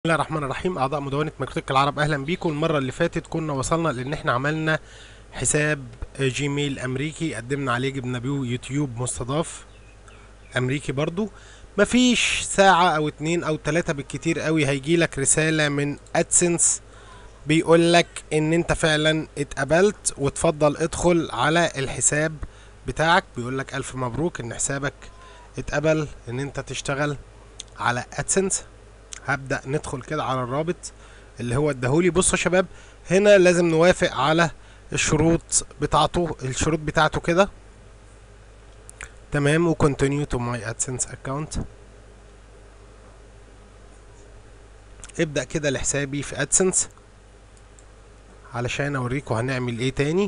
بسم الله الرحمن الرحيم اعضاء مدونة مكتبة العرب اهلا بيكم المرة اللي فاتت كنا وصلنا لان احنا عملنا حساب جيميل امريكي قدمنا عليه جبنا بيه يوتيوب مستضاف امريكي برضو مفيش ساعة او اتنين او تلاتة بالكتير قوي هيجيلك رسالة من ادسنس بيقول لك ان انت فعلا اتقبلت وتفضل ادخل على الحساب بتاعك بيقول لك الف مبروك ان حسابك اتقبل ان انت تشتغل على ادسنس هبدأ ندخل كده على الرابط اللي هو اداهولي بصوا يا شباب هنا لازم نوافق على الشروط بتاعته الشروط بتاعته كده تمام و continue to my AdSense account ابدأ كده لحسابي في AdSense علشان اوريكم هنعمل ايه تاني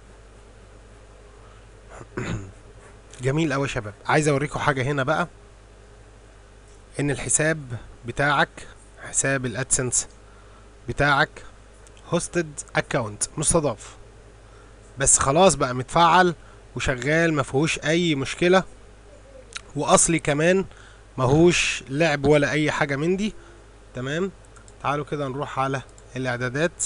جميل قوي يا شباب عايز اوريكم حاجة هنا بقى ان الحساب بتاعك حساب الادسنس بتاعك هوستد اكونت مستضاف بس خلاص بقى متفعل وشغال ما فيهوش اي مشكله واصلي كمان ماهوش لعب ولا اي حاجه من دي تمام تعالوا كده نروح على الاعدادات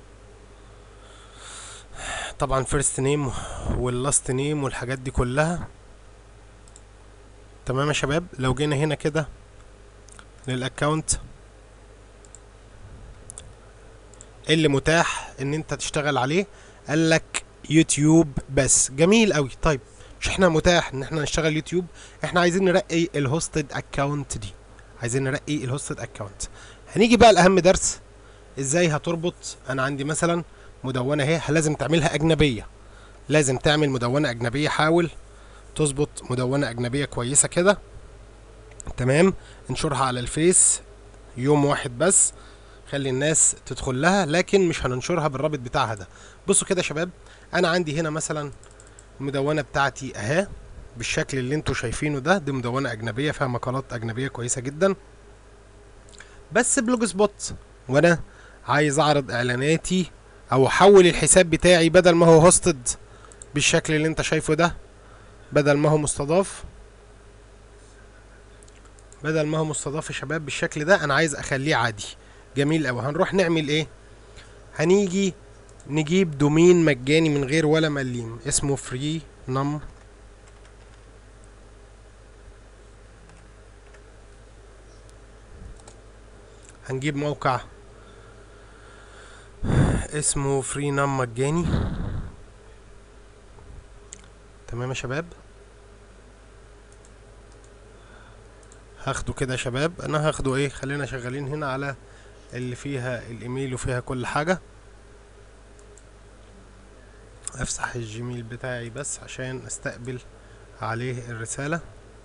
طبعا فيرست نيم واللاست نيم والحاجات دي كلها تمام يا شباب لو جينا هنا كده للاكونت اللي متاح ان انت تشتغل عليه قال لك يوتيوب بس جميل قوي طيب مش احنا متاح ان احنا نشتغل يوتيوب احنا عايزين نرقي الهوستد اكونت دي عايزين نرقي الهوستد اكونت هنيجي بقى لاهم درس ازاي هتربط انا عندي مثلا مدونه اهي لازم تعملها اجنبيه لازم تعمل مدونه اجنبيه حاول تظبط مدونه اجنبيه كويسه كده تمام انشرها على الفيس يوم واحد بس خلي الناس تدخل لها لكن مش هننشرها بالرابط بتاعها ده بصوا كده يا شباب انا عندي هنا مثلا المدونه بتاعتي اهي بالشكل اللي انتوا شايفينه ده دي مدونه اجنبيه فيها مقالات اجنبيه كويسه جدا بس بلوج سبوت وانا عايز اعرض اعلاناتي او احول الحساب بتاعي بدل ما هو هوستد بالشكل اللي انت شايفه ده بدل ما هو مستضاف بدل ما هو مستضاف يا شباب بالشكل ده انا عايز اخليه عادي جميل قوي هنروح نعمل ايه هنيجي نجيب دومين مجاني من غير ولا مليم اسمه فري نم هنجيب موقع اسمه فري نم مجاني تمام يا شباب هاخده كده يا شباب انا هاخده ايه خلينا شغالين هنا على اللي فيها الايميل وفيها كل حاجة افتح الجيميل بتاعي بس عشان استقبل عليه الرسالة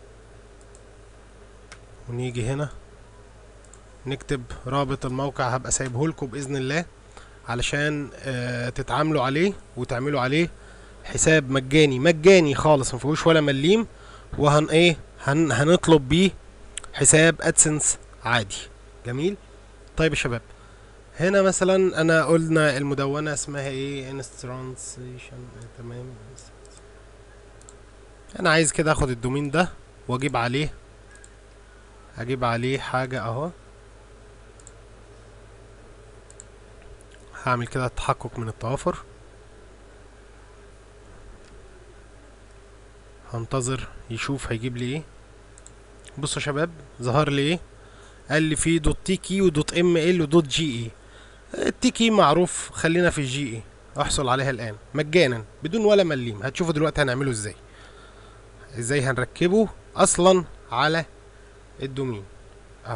ونيجي هنا نكتب رابط الموقع هبقى سايبه لكم باذن الله علشان آه تتعاملوا عليه وتعملوا عليه حساب مجاني مجاني خالص مفيهوش ولا مليم وهن ايه هن هنطلب بيه حساب ادسنس عادي جميل طيب يا شباب هنا مثلا انا قلنا المدونه اسمها ايه انسترانسيشن تمام انا عايز كده اخد الدومين ده واجيب عليه اجيب عليه حاجه اهو هعمل كده تحقق من التوافر هنتظر يشوف هيجيب لي ايه بصوا يا شباب ظهر لي ايه قال لي في دوت تي كي ودوت ام ال ودوت جي اي التي كي معروف خلينا في الجي اي احصل عليها الان مجانا بدون ولا مليم هتشوفوا دلوقتي هنعمله ازاي ازاي هنركبه اصلا على الدومين اهو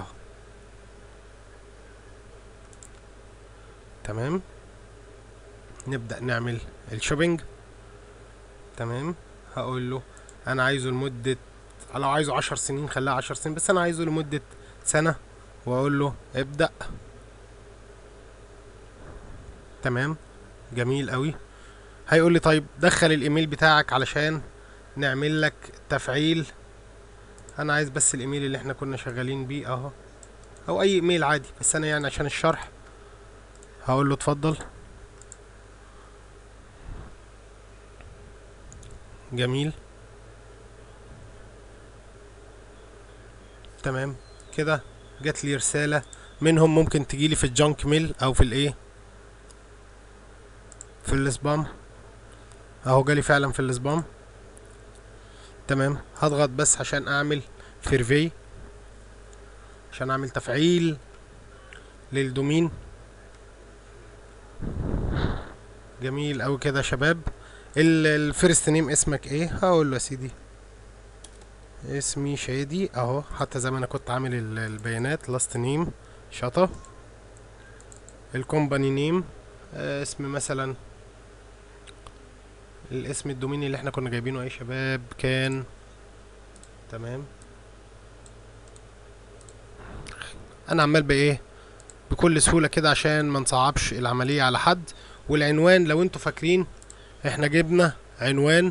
تمام نبدأ نعمل الشوبينج تمام هقول له انا عايزه لمدة لو عايزه عشر سنين خليها عشر سنين بس انا عايزه لمدة سنة واقول له ابدأ تمام جميل قوي هيقول لي طيب دخل الايميل بتاعك علشان نعمل لك تفعيل انا عايز بس الايميل اللي احنا كنا شغالين بيه اهو او اي ايميل عادي بس انا يعني عشان الشرح هقول له اتفضل جميل تمام كده جات لي رسالة منهم ممكن تجيلي في الجانك ميل او في الايه في السبام اهو جالي فعلا في السبام تمام هضغط بس عشان اعمل فيرفي عشان اعمل تفعيل للدومين جميل اوي كده يا شباب الفيرست نيم اسمك ايه هقول له يا سيدي اسمي شادي اهو حتى زي ما انا كنت عامل ال- البيانات لاست نيم شطه الكومباني نيم آه اسم مثلا الاسم الدوميني اللي احنا كنا جايبينه ايه يا شباب كان تمام انا عمال بايه بكل سهولة كده عشان ما نصعبش العملية على حد والعنوان لو انتوا فاكرين احنا جبنا عنوان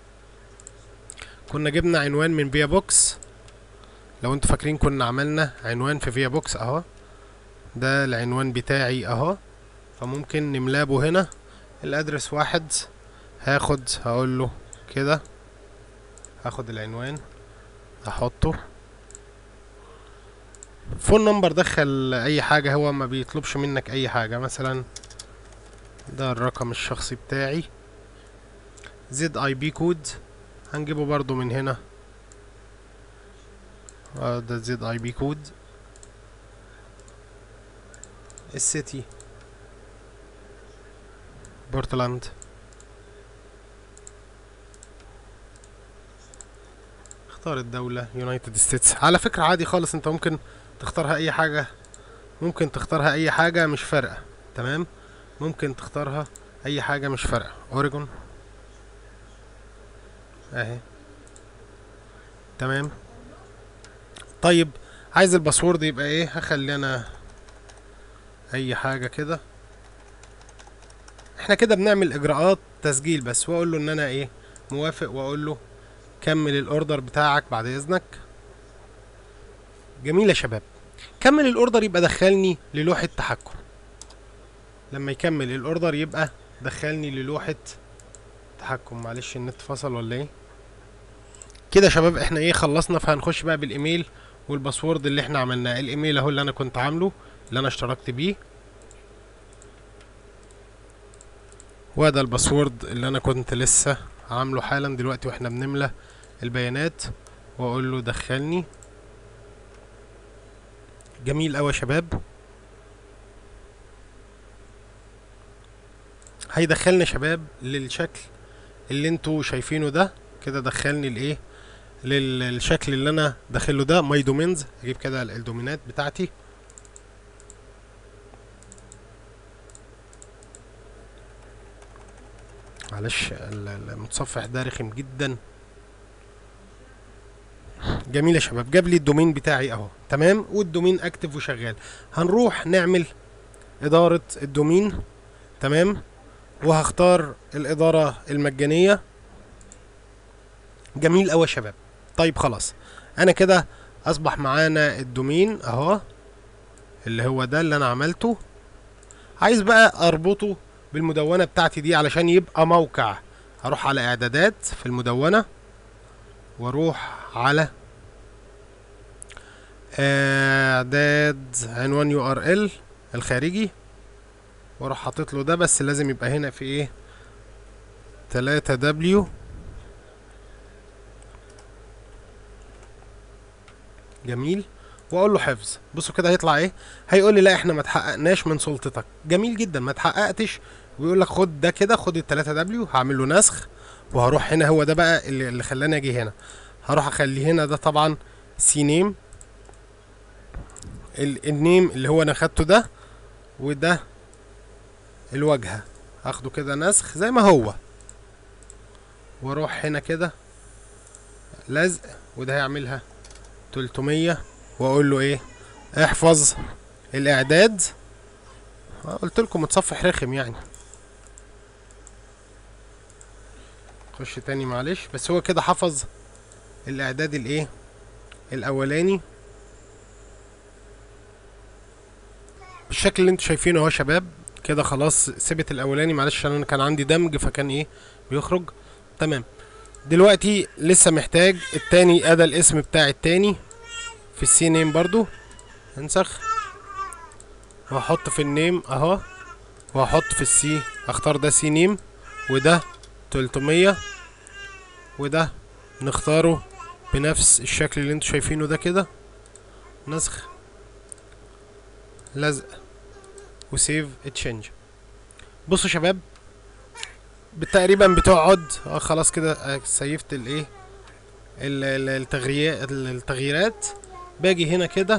كنا جبنا عنوان من فيا بوكس لو انتوا فاكرين كنا عملنا عنوان في فيا بوكس اهو ده العنوان بتاعي اهو فممكن نملابه هنا الادرس واحد هاخد هقول له كده هاخد العنوان احطه فون نمبر دخل اي حاجة هو ما بيطلبش منك اي حاجة مثلا ده الرقم الشخصي بتاعي زد اي بي كود هنجيبه برضو من هنا اه ده زد اي بي كود السيتي بورتلاند اختار الدولة يونايتد ستيتس على فكرة عادي خالص انت ممكن تختارها اي حاجة ممكن تختارها اي حاجة مش فارقة تمام ممكن تختارها اي حاجة مش فارقة اوريجون اهي تمام طيب عايز الباسورد يبقى ايه هخلي انا اي حاجة كده احنا كده بنعمل اجراءات تسجيل بس واقول له ان انا ايه موافق واقول له كمل الاوردر بتاعك بعد اذنك جميل يا شباب كمل الاوردر يبقى دخلني للوحة تحكم لما يكمل الاوردر يبقى دخلني للوحة تحكم معلش النت فصل ولا ايه كده يا شباب احنا ايه خلصنا فهنخش بقى بالايميل والباسورد اللي احنا عملناه الايميل اهو اللي انا كنت عامله اللي انا اشتركت بيه وده الباسورد اللي انا كنت لسه عامله حالا دلوقتي واحنا بنملى البيانات واقول له دخلني جميل قوي يا شباب هيدخلني يا شباب للشكل اللي انتوا شايفينه ده كده دخلني لايه لل- للشكل اللي انا داخله ده ماي دومينز اجيب كده ال- الدومينات بتاعتي معلش ال- ال- المتصفح ده رخم جدا جميل يا شباب جاب لي الدومين بتاعي اهو تمام والدومين اكتف وشغال هنروح نعمل ادارة الدومين تمام وهختار الادارة المجانية جميل قوي يا شباب طيب خلاص انا كده اصبح معانا الدومين اهو اللي هو ده اللي انا عملته عايز بقى اربطه بالمدونة بتاعتي دي علشان يبقى موقع هروح على اعدادات في المدونة واروح على اعداد عنوان يو ار ال الخارجي واروح حاطط له ده بس لازم يبقى هنا في ايه 3 دبليو جميل واقول له حفظ بصوا كده هيطلع ايه هيقول لي لا احنا ما تحققناش من سلطتك جميل جدا ما تحققتش ويقول لك خد ده كده خد ال 3 دبليو هعمل له نسخ وهروح هنا هو ده بقى اللي, اللي خلاني اجي هنا هروح اخلي هنا ده طبعا سي نيم ال- النيم اللي هو انا خدته ده وده الواجهه هاخده كده نسخ زي ما هو واروح هنا كده لزق وده هيعملها 300 واقول له ايه احفظ الاعداد آه، قلت لكم متصفح رخم يعني خش تاني معلش بس هو كده حفظ الاعداد الايه الاولاني بالشكل اللي انتوا شايفينه اهو يا شباب كده خلاص سبت الاولاني معلش عشان انا كان عندي دمج فكان ايه بيخرج تمام دلوقتي لسه محتاج التاني ادى الاسم بتاع التاني في السي نيم برضو انسخ وهحط في النيم اهو وهحط في السي اختار ده سي نيم وده 300 وده نختاره بنفس الشكل اللي انتوا شايفينه ده كده نسخ لزق وسيف تشينج بصوا شباب تقريبا بتقعد اه خلاص كده آه، سيفت الايه ال- ال- التغييرات التغييرات باجي هنا كده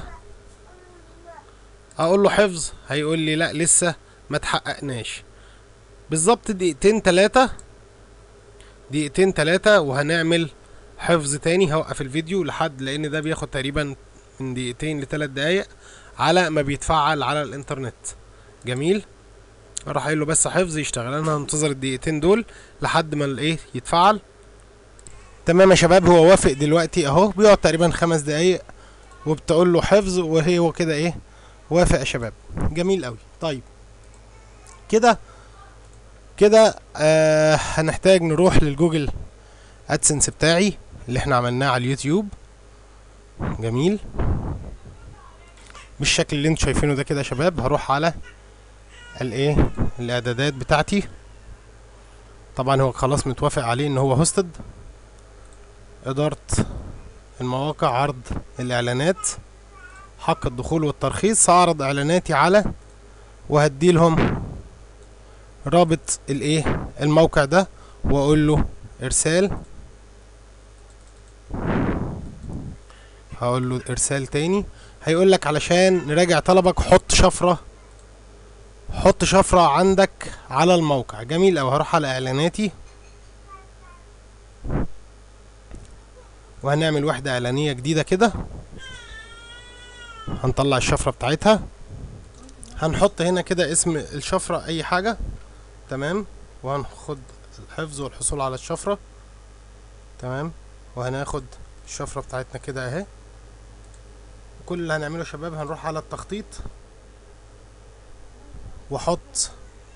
اقول له حفظ هيقول لي لا لسه ما تحققناش بالظبط دقيقتين تلاتة دقيقتين تلاتة وهنعمل حفظ تاني هوقف الفيديو لحد لان ده بياخد تقريبا من دقيقتين لتلات دقايق على ما بيتفعل على الانترنت جميل راح قايل له بس حفظ يشتغل انا هنتظر الدقيقتين دول لحد ما الايه يتفعل تمام يا شباب هو وافق دلوقتي اهو بيقعد تقريبا خمس دقايق وبتقول له حفظ وهي هو كده ايه وافق يا شباب جميل قوي طيب كده كده آه هنحتاج نروح للجوجل ادسنس بتاعي اللي احنا عملناه على اليوتيوب جميل بالشكل اللي انتوا شايفينه ده كده يا شباب هروح على الايه الاعدادات بتاعتي طبعا هو خلاص متوافق عليه ان هو هوستد ادارة المواقع عرض الاعلانات حق الدخول والترخيص هعرض اعلاناتي على وهدي لهم رابط الايه الموقع ده واقول له ارسال هقول له ارسال تاني هيقول لك علشان نراجع طلبك حط شفرة حط شفرة عندك على الموقع جميل اوي هروح على اعلاناتي وهنعمل وحدة اعلانية جديدة كده هنطلع الشفرة بتاعتها هنحط هنا كده اسم الشفرة اي حاجة تمام وهناخد الحفظ والحصول على الشفرة تمام وهناخد الشفرة بتاعتنا كده اهي كل اللي هنعمله يا شباب هنروح على التخطيط واحط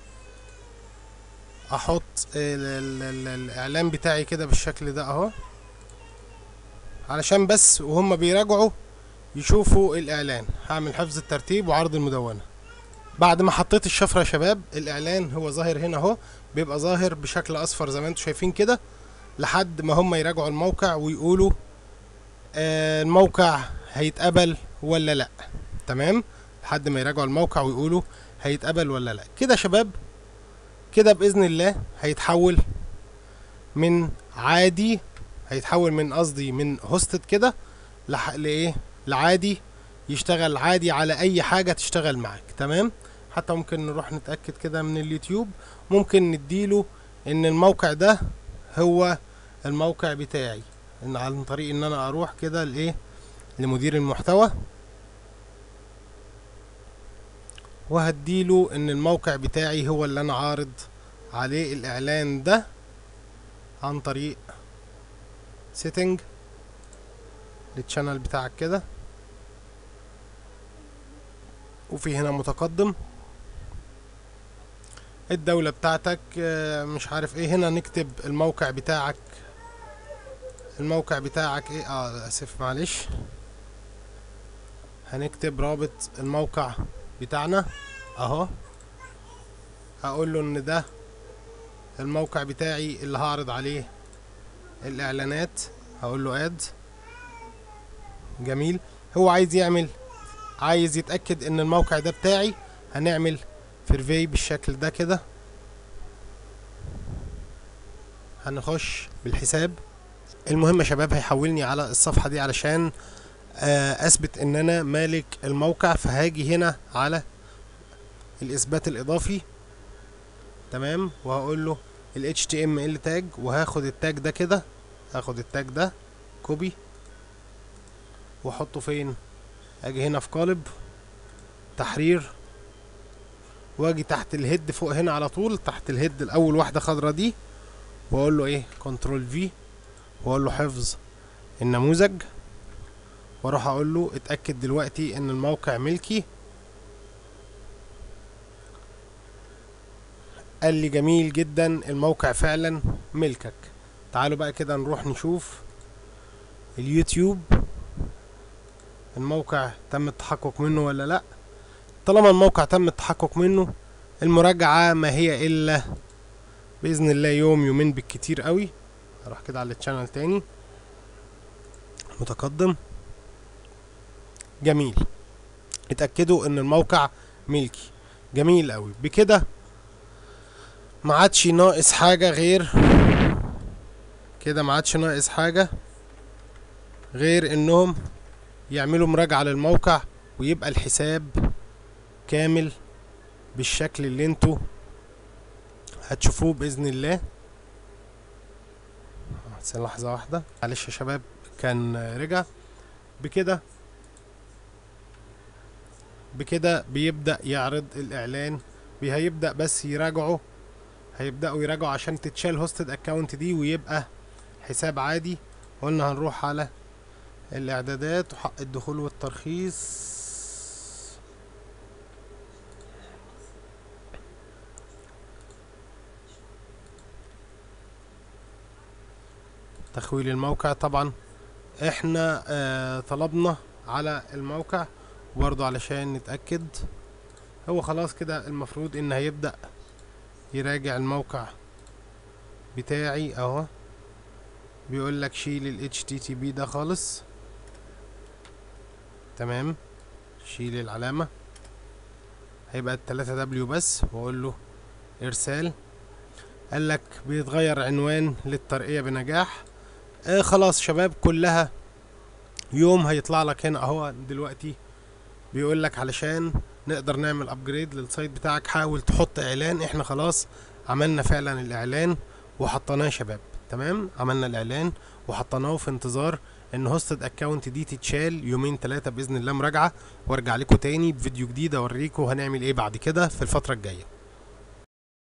احط ال ال ال الاعلان بتاعي كده بالشكل ده اهو علشان بس وهم بيراجعوا يشوفوا الاعلان هعمل حفظ الترتيب وعرض المدونة بعد ما حطيت الشفرة يا شباب الاعلان هو ظاهر هنا اهو بيبقى ظاهر بشكل اصفر زي ما انتم شايفين كده لحد ما هم يراجعوا الموقع ويقولوا آه الموقع هيتقبل ولا لا تمام لحد ما يراجعوا الموقع ويقولوا هيتقبل ولا لا كده يا شباب كده باذن الله هيتحول من عادي هيتحول من قصدي من هوستد كده لح... لايه لعادي يشتغل عادي على اي حاجه تشتغل معاك تمام حتى ممكن نروح نتاكد كده من اليوتيوب ممكن نديله ان الموقع ده هو الموقع بتاعي ان عن طريق ان انا اروح كده لايه لمدير المحتوى وهديله ان الموقع بتاعي هو اللي انا عارض عليه الاعلان ده عن طريق سيتنج للشانل بتاعك كده وفي هنا متقدم الدولة بتاعتك آه، مش عارف ايه هنا نكتب الموقع بتاعك الموقع بتاعك ايه اه اسف معلش هنكتب رابط الموقع بتاعنا اهو هقول له ان ده الموقع بتاعي اللي هعرض عليه الاعلانات هقول له اد جميل هو عايز يعمل عايز يتاكد ان الموقع ده بتاعي هنعمل سيرفي بالشكل ده كده هنخش بالحساب المهم يا شباب هيحولني على الصفحة دي علشان آه، اثبت ان انا مالك الموقع فهاجي هنا على الاثبات الاضافي تمام وهقول له ال HTML تاج وهاخد التاج ده كده هاخد التاج ده كوبي واحطه فين اجي هنا في قالب تحرير واجي تحت الهيد فوق هنا على طول تحت الهيد الاول واحده خضرا دي واقول له ايه كنترول في واقول له حفظ النموذج واروح اقول له اتاكد دلوقتي ان الموقع ملكي قال لي جميل جدا الموقع فعلا ملكك تعالوا بقى كده نروح نشوف اليوتيوب الموقع تم التحقق منه ولا لا طالما الموقع تم التحقق منه المراجعة ما هي الا باذن الله يوم يومين بالكتير قوي اروح كده على التشانل تاني متقدم جميل اتاكدوا ان الموقع ملكي جميل قوي بكده ما عادش ناقص حاجه غير كده ما عادش ناقص حاجه غير انهم يعملوا مراجعه للموقع ويبقى الحساب كامل بالشكل اللي انتوا هتشوفوه باذن الله بس لحظه واحده معلش يا شباب كان رجع بكده بكده بيبدأ يعرض الإعلان بي- هيبدأ بس يراجعوا هيبدأوا يراجعوا عشان تتشال هوستد اكونت دي ويبقى حساب عادي قلنا هنروح على الإعدادات وحق الدخول والترخيص تخويل الموقع طبعا احنا آه طلبنا على الموقع برضو علشان نتأكد هو خلاص كده المفروض ان هيبدأ يراجع الموقع بتاعي اهو بيقول لك شيل ال HTTP ده خالص تمام شيل العلامة هيبقى التلاتة دبليو بس واقول له ارسال قال لك بيتغير عنوان للترقية بنجاح آه خلاص شباب كلها يوم هيطلع لك هنا اهو دلوقتي بيقول لك علشان نقدر نعمل ابجريد للسايت بتاعك حاول تحط اعلان احنا خلاص عملنا فعلا الاعلان وحطيناه يا شباب تمام عملنا الاعلان وحطيناه في انتظار ان هوستد اكونت دي تتشال يومين ثلاثه باذن الله مراجعه وارجع لكم تاني بفيديو جديد اوريكم هنعمل ايه بعد كده في الفتره الجايه